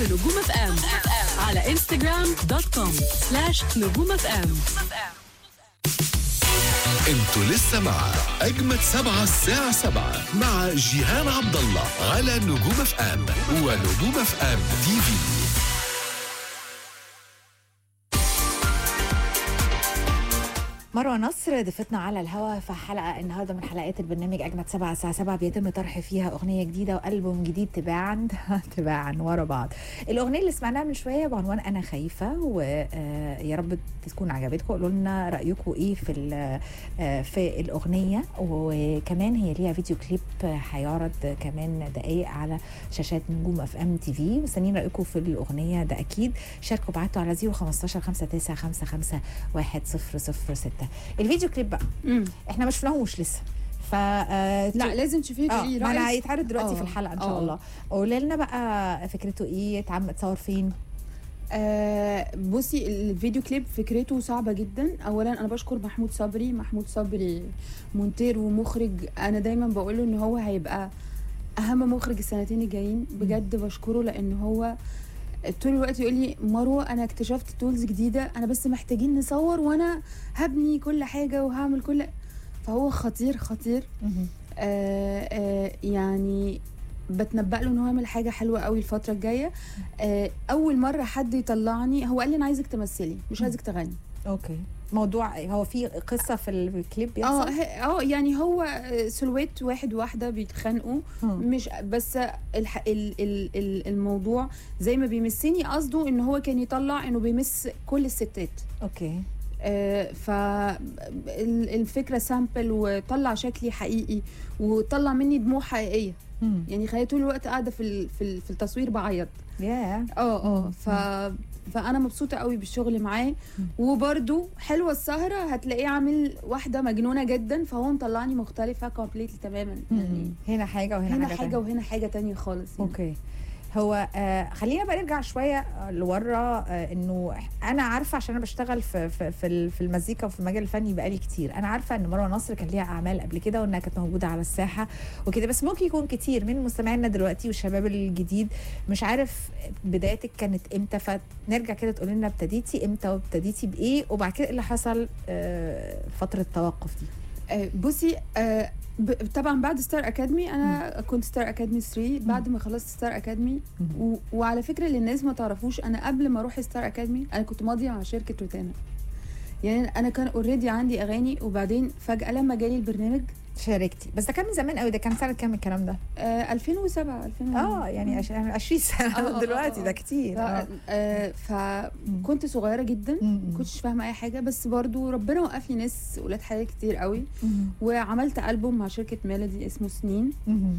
لنجوم اف ام على انستغرام دوت كوم سلاش نجوم اف ام انتوا لسه مع اجمد سبعة الساعة سبعة مع جيهان عبد الله على نجوم اف ام ونجوم اف ام تي في مروة نصر ضيفتنا على الهوا في حلقة النهاردة من حلقات البرنامج أجمد سبعة الساعة سبعة بيتم طرح فيها أغنية جديدة وألبوم جديد تباعا تباعا ورا بعض الأغنية اللي سمعناها من شوية بعنوان أنا خايفة ويا رب تكون عجبتكم قولوا لنا رأيكم إيه في ال- آه، في الأغنية وكمان هي ليها فيديو كليب هيعرض كمان دقايق على شاشات نجوم اف ام تي في مستنيين رأيكم في الأغنية ده أكيد شاركوا بعتوا على 015 5955 1006 الفيديو كليب بقى مم. احنا ما شفناهوش لسه ف آه، لا لازم تشوفيه اه تقولي ما انا رأيك. هيتعرض دلوقتي آه. في الحلقه ان شاء آه. الله قولي لنا بقى فكرته ايه اتعمل اتصور فين آه بصي الفيديو كليب فكرته صعبة جدا أولا أنا بشكر محمود صبري محمود صبري مونتير ومخرج أنا دايما بقوله إن هو هيبقى أهم مخرج السنتين الجايين بجد بشكره لأن هو طول الوقت يقول لي مروه انا اكتشفت تولز جديده انا بس محتاجين نصور وانا هبني كل حاجه وهعمل كل فهو خطير خطير آه آه يعني بتنبأ له ان هو يعمل حاجه حلوه قوي الفتره الجايه آه اول مره حد يطلعني هو قال لي انا عايزك تمثلي مش عايزك تغني اوكي موضوع هو في قصه في الكليب اه بيحصل ه- اه يعني هو سلويت واحد واحده بيتخانقوا مم. مش بس الح... ال... ال... ال- الموضوع زي ما بيمسني قصده ان هو كان يطلع انه بيمس كل الستات اوكي آه، فالفكره سامبل وطلع شكلي حقيقي وطلع مني دموع حقيقيه مم. يعني خليني طول الوقت قاعده في ال- في ال- في التصوير بعيط يا اه اه مم. ف فانا مبسوطه قوي بالشغل معاه وبرده حلوه السهره هتلاقيه عامل واحده مجنونه جدا فهو مطلعني مختلفه كومبليتلي تماما يعني هنا حاجه وهنا هنا حاجه, حاجه تانية. وهنا حاجه تانية خالص يعني. اوكي هو آه خلينا بقى نرجع شويه آه، لورا آه انه انا عارفه عشان انا بشتغل في في في ال- في المزيكا وفي المجال الفني بقالي كتير انا عارفه ان مروه نصر كان ليها اعمال قبل كده وانها كانت موجوده على الساحه وكده بس ممكن يكون كتير من مستمعينا دلوقتي والشباب الجديد مش عارف بدايتك كانت امتى فنرجع كده تقول لنا ابتديتي امتى وابتديتي بايه وبعد كده ايه اللي حصل آه فتره التوقف دي آه، بصي آه، ب- طبعا بعد ستار اكاديمي انا كنت ستار اكاديمي 3 بعد ما خلصت ستار اكاديمي و... وعلى فكره اللي الناس ما تعرفوش انا قبل ما اروح ستار اكاديمي انا كنت ماضيه مع شركه روتانا يعني انا كان اوريدي عندي اغاني وبعدين فجاه لما جالي البرنامج شاركتي بس ده كان من زمان قوي ده كان سنه كام الكلام ده آه 2007 2000 اه يعني عش- 20 سنه آه، آه، دلوقتي آه. ده كتير آه. آه. آه فكنت صغيره جدا مم. ما كنتش فاهمه اي حاجه بس برضو ربنا وقف لي ناس ولاد حلال كتير قوي مم. وعملت البوم مع شركه ميلودي اسمه سنين مم.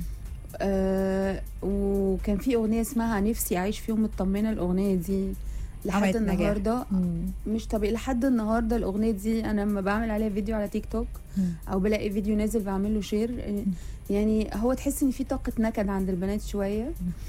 آه وكان في اغنيه اسمها نفسي اعيش في يوم مطمنه الاغنيه دي لحد عملت نجاح. النهارده مم. مش طبيعي لحد النهارده الاغنيه دي انا لما بعمل عليها فيديو على تيك توك مم. او بلاقي فيديو نازل بعمل له شير آه، يعني هو تحس ان في طاقه نكد عند البنات شويه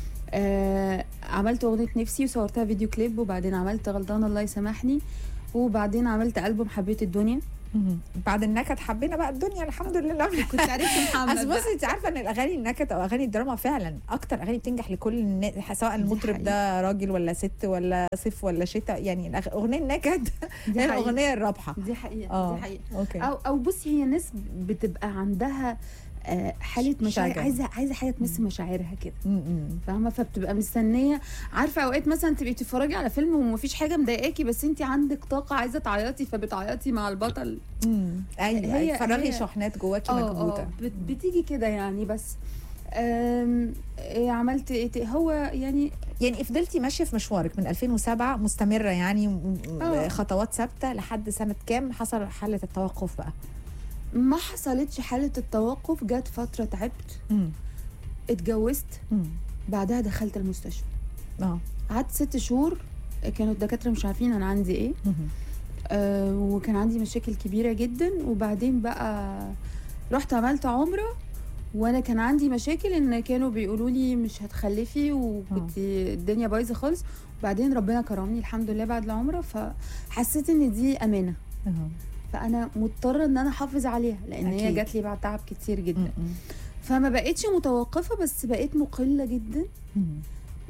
آه عملت اغنيه نفسي وصورتها فيديو كليب وبعدين عملت غلطان الله يسامحني وبعدين عملت البوم حبيت الدنيا مم. بعد النكد حبينا بقى الدنيا الحمد لله كنت عرفت محمد اصل بصي انت عارفه ان الاغاني النكد او اغاني الدراما فعلا اكتر اغاني بتنجح لكل الناس سواء المطرب ده راجل ولا ست ولا صيف ولا شتاء يعني الأغ- اغنيه النكد دي هي حقيقة. الاغنيه الرابحه دي حقيقه اه دي حقيقه اوكي او او بصي هي الناس بتبقى عندها آه، حاله مشاعر شجع. عايزه عايزه حاجه تمس مشاعرها كده مم. مم. فاهمه فبتبقى مستنيه عارفه اوقات مثلا تبقي بتتفرجي على فيلم ومفيش حاجه مضايقاكي بس انت عندك طاقه عايزه تعيطي فبتعيطي مع البطل مم. ايوه هي- هي فرغي هي- شحنات جواكي اه مكبوته اه بت- بتيجي كده يعني بس آم، إيه عملت ايه ت- هو يعني يعني فضلتي ماشيه في مشوارك من 2007 مستمره يعني م- م- آه. خطوات ثابته لحد سنه كام حصل حاله التوقف بقى ما حصلتش حاله التوقف جت فتره تعبت مم. اتجوزت مم. بعدها دخلت المستشفى اه قعدت ست شهور كانوا الدكاتره مش عارفين انا عندي ايه مم. آه وكان عندي مشاكل كبيره جدا وبعدين بقى رحت عملت عمره وانا كان عندي مشاكل ان كانوا بيقولوا لي مش هتخلفي وكنت الدنيا بايظه خالص وبعدين ربنا كرمني الحمد لله بعد العمره فحسيت ان دي امانه آه. فانا مضطره ان انا احافظ عليها لان هي أكيد. جات لي بعد تعب كتير جدا مم. فما بقتش متوقفه بس بقيت مقله جدا مم.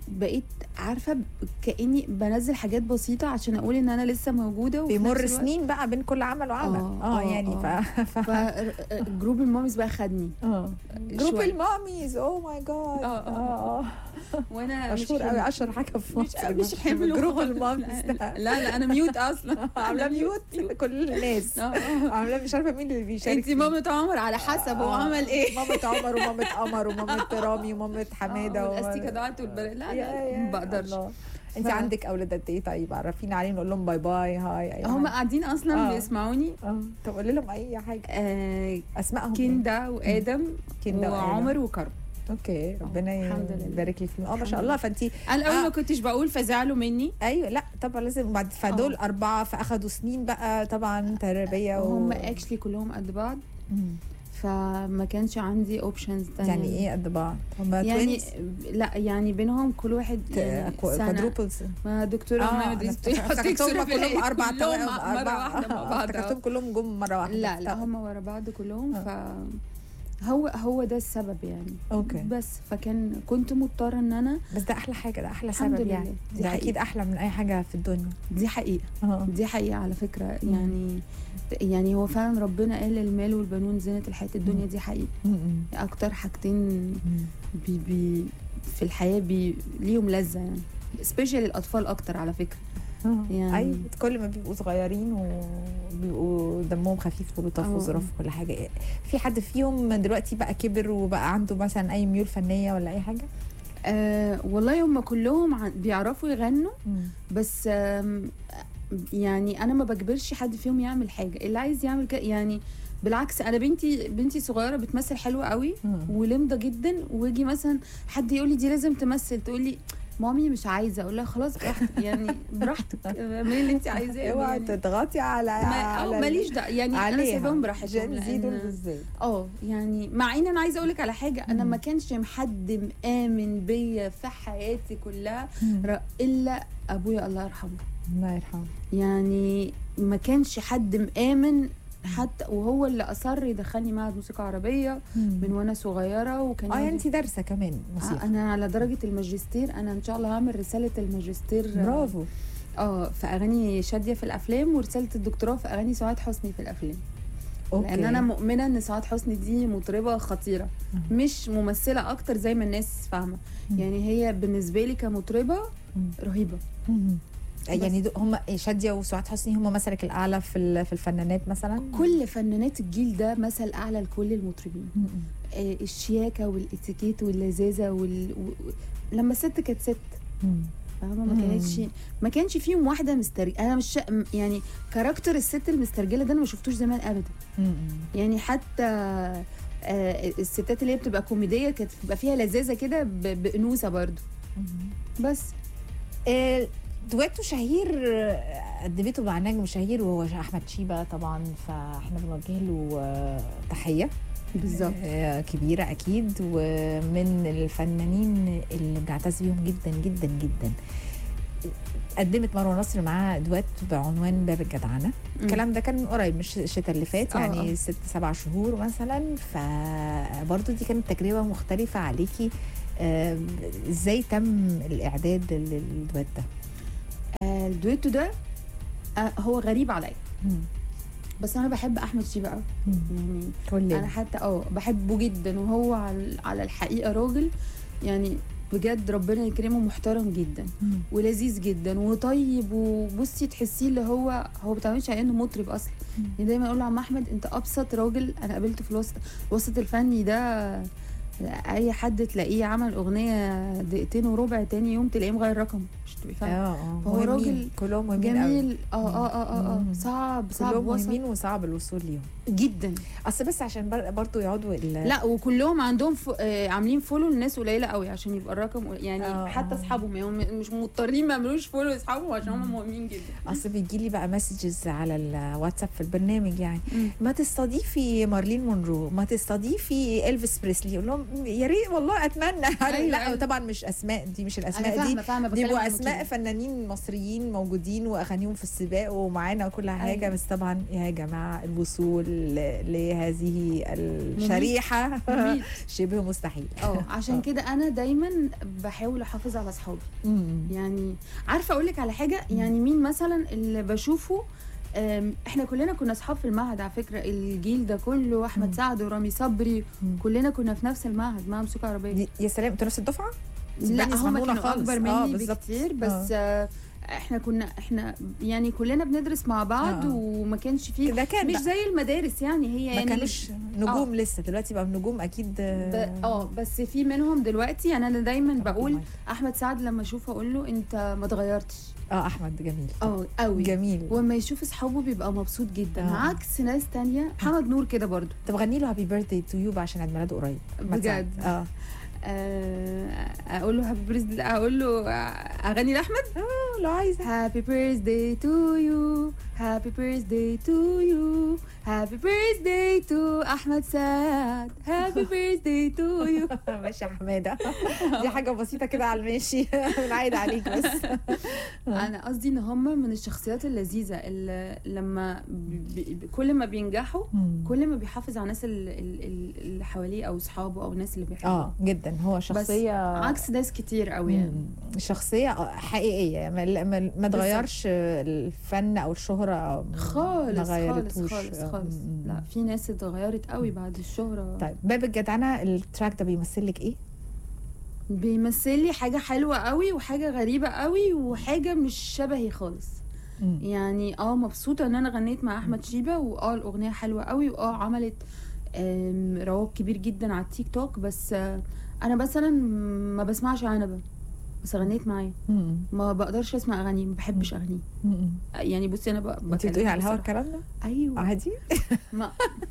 بقيت عارفه ب- كاني بنزل حاجات بسيطه عشان اقول ان انا لسه موجوده وفي بيمر نفس الوقت- سنين بقى بين كل عمل وعمل آه، اه آه، يعني ف... ف... فجروب الماميز بقى خدني اه جروب شوية. الماميز او ماي جاد آه، آه. اه وانا مش مشهور حمل- قوي اشهر حاجه في مش مصر مش حمل جروب خالص. الماميز لا ده لا انا ميوت اصلا عامله أنا ميوت كل الناس آه، آه. عامله مش عارفه مين اللي بيشارك انت فيه. مامة عمر على حسب هو آه. عمل ايه مامة عمر ومامة قمر ومامة رامي ومامة حماده و- والاستيكه ضاعت والبر... لا يا- لا يا ما بقدرش الله. انت ف- عندك اولاد قد ايه طيب عرفينا عليهم نقول لهم باي باي هاي اي هم حاجة. قاعدين اصلا آه. بيسمعوني اه طب قولي لهم اي حاجه آه اسمائهم إيه؟ كندا وادم كندا وآدم. وعمر وكرم اوكي ربنا الحمد لله. يبارك لك فيهم اه ما الحمد شاء الله لله. فانت انا الاول آه. ما كنتش بقول فزعلوا مني ايوه لا طبعا لازم بعد فدول اربعه فاخدوا سنين بقى طبعا تربيه و... هم اكشلي كلهم قد بعض مم. فما كانش عندي اوبشنز تانية يعني ايه قد بعض هم يعني twins؟ لا يعني بينهم كل واحد يعني ك- سنة quadruples ما دكتورة اه ما أنا افتكرتهم كلهم اربع كلهم توائم مرة اربع واحدة مع بعض افتكرتهم كلهم جم مره واحده لا لا طب. هم ورا بعض كلهم ف هو هو ده السبب يعني اوكي بس فكان كنت مضطرة ان انا بس ده احلى حاجه ده احلى الحمد سبب لله. يعني دي ده حقيقة. اكيد احلى من اي حاجه في الدنيا دي حقيقة اه دي حقيقة على فكرة مم. يعني يعني هو فعلا ربنا قال المال والبنون زينة الحياة الدنيا دي حقيقة مم. أكتر حاجتين مم. بي بي في الحياة بي ليهم لذة يعني سبيشال الأطفال أكتر على فكرة اه يعني- اي كل ما بيبقوا صغيرين وبيبقوا دمهم خفيف ولطاف اه. وظراف وكل حاجه في حد فيهم دلوقتي بقى كبر وبقى عنده مثلا اي ميول فنيه ولا اي حاجه آه والله هم كلهم عن- بيعرفوا يغنوا بس آم، يعني انا ما بجبرش حد فيهم يعمل حاجه اللي عايز يعمل كده يعني بالعكس انا بنتي بنتي صغيره بتمثل حلوه قوي مم. ولمضه جدا ويجي مثلا حد يقول لي دي لازم تمثل تقول لي مامي مش عايزه اقول لها خلاص براحتك يعني براحتك اعملي اللي انت عايزاه اوعي يعني تضغطي على ما- على آه، ماليش دعوه يعني انا عليها. سايباهم براحتهم جين زي دول لأن- بالذات اه يعني مع ان انا عايزه اقول لك على حاجه انا مم. ما كانش حد مآمن بيا في حياتي كلها مم. ر- الا ابويا الله يرحمه الله يرحمه يعني ما كانش حد مآمن حتى وهو اللي اصر يدخلني معهد موسيقى عربيه من وانا صغيره وكان اه يقعد- يعني انت دارسه كمان آه، موسيقى انا على درجه الماجستير انا ان شاء الله هعمل رساله الماجستير آه، برافو اه في اغاني شاديه في الافلام ورساله الدكتوراه في اغاني سعاد حسني في الافلام اوكي لان انا مؤمنه ان سعاد حسني دي مطربه خطيره مم. مش ممثله اكتر زي ما الناس فاهمه مم. يعني هي بالنسبه لي كمطربه مم. رهيبه مم. يعني دو- هم شاديه وسعاد حسني هم مثلك الاعلى في ال- في الفنانات مثلا كل فنانات الجيل ده مثل اعلى لكل المطربين مم. آه، الشياكه والاتيكيت واللذاذه وال... و... لما الست كانت ست مم. فاهمه ما مم. كانتش ما كانش فيهم واحده مسترجله انا مش شا... يعني كاركتر الست المسترجله ده انا ما شفتوش زمان ابدا مم. يعني حتى آه، الستات اللي هي بتبقى كوميديه كانت بتبقى فيها لذاذه كده ب... بانوثه برضو مم. بس آه، دويتو شهير آه، قدمته مع نجم شهير وهو احمد شيبه طبعا فاحنا بنوجه له آه، تحيه بالظبط آه، كبيره اكيد ومن الفنانين اللي بنعتز بيهم جدا جدا جدا قدمت مروه نصر معاه دويت بعنوان باب الجدعنه الكلام ده كان من قريب مش الشتاء اللي فات آه، يعني آه. ست سبع شهور مثلا فبرضه دي كانت تجربه مختلفه عليكي آه، ازاي تم الاعداد للدويت ده آه، الدويتو ده آه، هو غريب عليا بس انا بحب احمد شيبه قوي يعني كل انا حتى اه بحبه جدا وهو على على الحقيقه راجل يعني بجد ربنا يكرمه محترم جدا ولذيذ جدا وطيب وبصي تحسيه اللي هو هو ما بتعملش على انه مطرب اصلا مم. يعني دايما اقول لعم احمد انت ابسط راجل انا قابلته في الوسط الوسط الفني ده اي حد تلاقيه عمل اغنيه دقيقتين وربع تاني يوم تلاقيه مغير رقم مش تبقي اه فاهمه اه فهو مهمين. راجل كلهم مهمين قوي. جميل اه اه اه اه, مم. آه. صعب صعب كلهم وسط مهمين وصعب الوصول ليهم جدا اصل بس عشان بر- برضو يقعدوا ال- لا وكلهم عندهم ف... آه عاملين فولو لناس قليله قوي عشان يبقى الرقم قليل. يعني آه، آه حتى آه. اصحابهم يعني هم مش مضطرين ما يعملوش فولو لاصحابهم عشان هم مهمين جدا اصل بيجي لي بقى مسجز على الواتساب في البرنامج يعني مم. ما تستضيفي مارلين مونرو ما تستضيفي الفيس بريسلي يقول لهم يا ريت والله اتمنى أيوة، لا أيوة. طبعا مش اسماء دي مش انا الاسماء دي فاهمه فاهمه دي بتكلم بيبقوا عن اسماء المطربين. فنانين مصريين موجودين واغانيهم في السباق ومعانا وكل حاجه أيوة. بس طبعا يا جماعه الوصول ل- لهذه الشريحه مميت. شبه مستحيل اه عشان كده انا دايما بحاول احافظ على اصحابي مم. يعني عارفه اقول لك على حاجه يعني مين مثلا اللي بشوفه أم، احنا كلنا كنا اصحاب في المعهد على فكره الجيل ده كله احمد مم. سعد ورامي صبري مم. كلنا كنا في نفس المعهد معهد موسيقى عربيه دي- يا سلام انتوا نفس الدفعه؟ لا صدقني هم صغنونة كانوا خالص. اكبر آه، مني بالظبط. بكتير بس آه. احنا كنا احنا يعني كلنا بندرس مع بعض آه. وما كانش فيه ده كان مش بقى. زي المدارس يعني هي ما يعني كانوش نجوم لسه دلوقتي بقى نجوم اكيد ب- اه بس في منهم دلوقتي يعني انا دايما بقول الله. احمد سعد لما اشوفه اقول له انت ما اتغيرتش اه احمد جميل اه قوي جميل وما يشوف اصحابه بيبقى مبسوط جدا آه. عكس ناس تانية محمد نور كده برضو طب غني له هابي بيرثدي تو يو عشان عيد ميلاده قريب أحمد سعد. بجد؟ اه آه، اقول له هابي بيرثدي اقول له آه، اغني لاحمد آه، لو عايزه هابي بيرثدي تو يو هابي بيرثدي تو يو هابي بيرثدي تو احمد سعد هابي بيرثدي تو يو ماشي يا حماده دي حاجه بسيطه كده على الماشي بنعيد عليك بس انا قصدي ان هم من الشخصيات اللذيذه اللي لما بي بي كل ما بينجحوا كل ما بيحافظ على الناس ال- ال- ال- اللي حواليه او اصحابه او الناس اللي بيحبها اه جدا هو شخصيه عكس ناس كتير قوي يعني مم. شخصيه حقيقيه ما, ما, ما تغيرش الفن او الشهره أو ما خالص خالص غيرتوش. خالص خالص مم. لا في ناس اتغيرت قوي بعد الشهرة طيب باب الجدعنه التراك ده بيمثل لك ايه؟ بيمثل لي حاجة حلوة قوي وحاجة غريبة قوي وحاجة مش شبهي خالص مم. يعني اه مبسوطة ان انا غنيت مع احمد شيبة واه الاغنية حلوة قوي واه عملت آم، رواج كبير جدا على التيك توك بس آه، انا مثلا ما بسمعش عنبة بس غنيت معاه مم. ما بقدرش اسمع اغاني ما بحبش اغنيه مم. يعني بصي انا بقى انت بتقولي على الهوا بكلمك الكلام ده؟ بصراحة. ايوه عادي؟ ما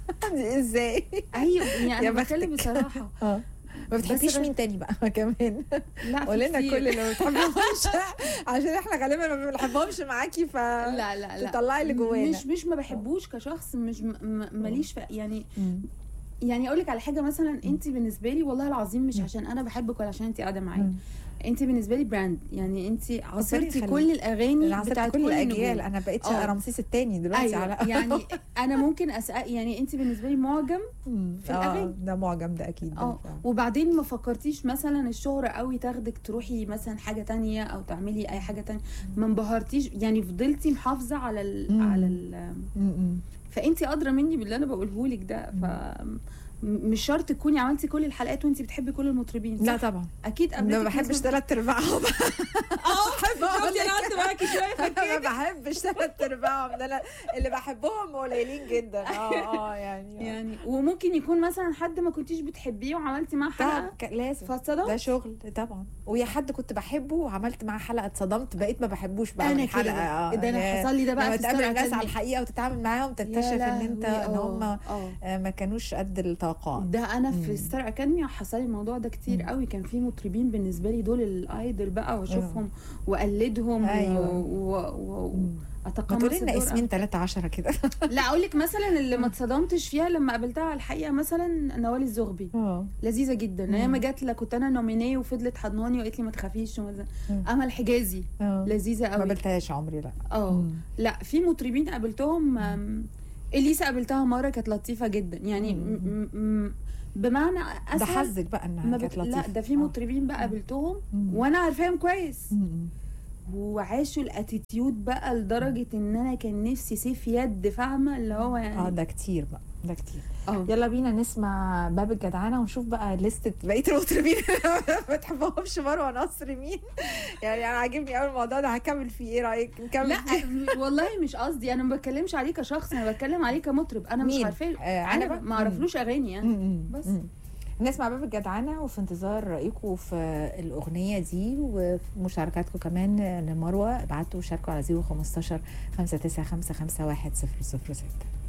ازاي؟ ايوه يعني يا انا بتكلم بختك. بصراحه اه ما بتحبيش غ- مين تاني بقى كمان لا في قولي لنا كتير. كل اللي ما بتحبهمش عشان احنا غالبا ما بنحبهمش معاكي ف لا لا لا تطلعي اللي جوانا مش مش ما بحبوش كشخص مش م- م- ماليش في يعني مم. يعني اقول لك على حاجه مثلا انت بالنسبه لي والله العظيم مش عشان انا بحبك ولا عشان انت قاعده معايا مم. انت بالنسبه لي براند يعني انت عاصرتي يخليك. كل الاغاني انا عصرت بتاعت كل كل الاجيال النجوم انا بقيت آه. رمسيس الثاني دلوقتي ايوه على يعني انا ممكن اسال يعني انت بالنسبه لي معجم مم. في آه، الأغاني. ده معجم ده اكيد اه ده. وبعدين ما فكرتيش مثلا الشهرة قوي تاخدك تروحي مثلا حاجة تانية او تعملي اي حاجة تانية ما انبهرتيش يعني فضلتي محافظة على ال مم. على ال مم. فانت ادرى مني باللي انا بقوله لك ده ف م- مش شرط تكوني عملتي كل الحلقات وانت بتحبي كل المطربين لا صح؟ طبعا اكيد قبل ما بحبش ثلاث ارباعهم اه شفتي انا قعدت معاكي شويه ما بحبش ثلاث ارباعهم ده انا اللي بحبهم قليلين جدا اه اه يعني يعني وممكن يكون مثلا حد ما كنتيش بتحبيه وعملتي معاه طبعا حلقه ك- لازم فاتصدمت ده شغل طبعا ويا حد كنت بحبه وعملت معاه حلقه اتصدمت بقيت ما بحبوش بقى من انا الحلقه كده اه ده انا يا- حصل لي ده بقى لما في تقابل ستار الناس على أكاديمي. الحقيقه وتتعامل معاهم يا تكتشف ان انت لهوي، ان هم آه، آه. آه، ما كانوش قد التوقعات ده انا مم. في ستار اكاديمي حصل لي الموضوع ده كتير مم. قوي كان في مطربين بالنسبه لي دول الايدل بقى واشوفهم واقلدهم أيوة. و... و... و... مم. ما اتقمص تقولي لنا الدور اسمين ثلاثة عشرة كده لا اقول لك مثلا اللي ما اتصدمتش فيها لما قابلتها على الحقيقه مثلا نوال الزغبي اه لذيذه جدا مم. هي ما جت لها كنت انا نومينيه وفضلت حضناني وقالت لي ما تخافيش وما- مم. امل حجازي آه. لذيذه ما قوي قابلتهاش عمري لا اه مم. لا في مطربين قابلتهم أم، اليسا قابلتها مره كانت لطيفه جدا يعني مم. م- م- م- بمعنى ده اسهل حظك بقى ما انها بت... كانت لا لطيفة ده في آه. مطربين بقى قابلتهم مم. وانا عارفاهم كويس مم. وعاشوا الاتيتيود بقى لدرجه ان انا كان نفسي سيف يد فاهمه اللي هو اه يعني ده كتير بقى ده كتير اه يلا بينا نسمع باب الجدعنه ونشوف بقى لستة بقيه المطربين اللي ما بتحبهمش مروه نصر مين يعني انا عاجبني قوي الموضوع ده هكمل فيه ايه رايك نكمل لا فيه والله مش قصدي انا ما بتكلمش عليه كشخص انا بتكلم عليه كمطرب انا مش مين؟ عارفاه آه، انا عنبة؟ ما اعرفلوش اغاني يعني مم. بس. مم. نسمع باب الجدعنه وفي انتظار رايكم في الاغنيه دي ومشاركاتكم كمان لمروه ابعتوا شاركوا على 015 59551 006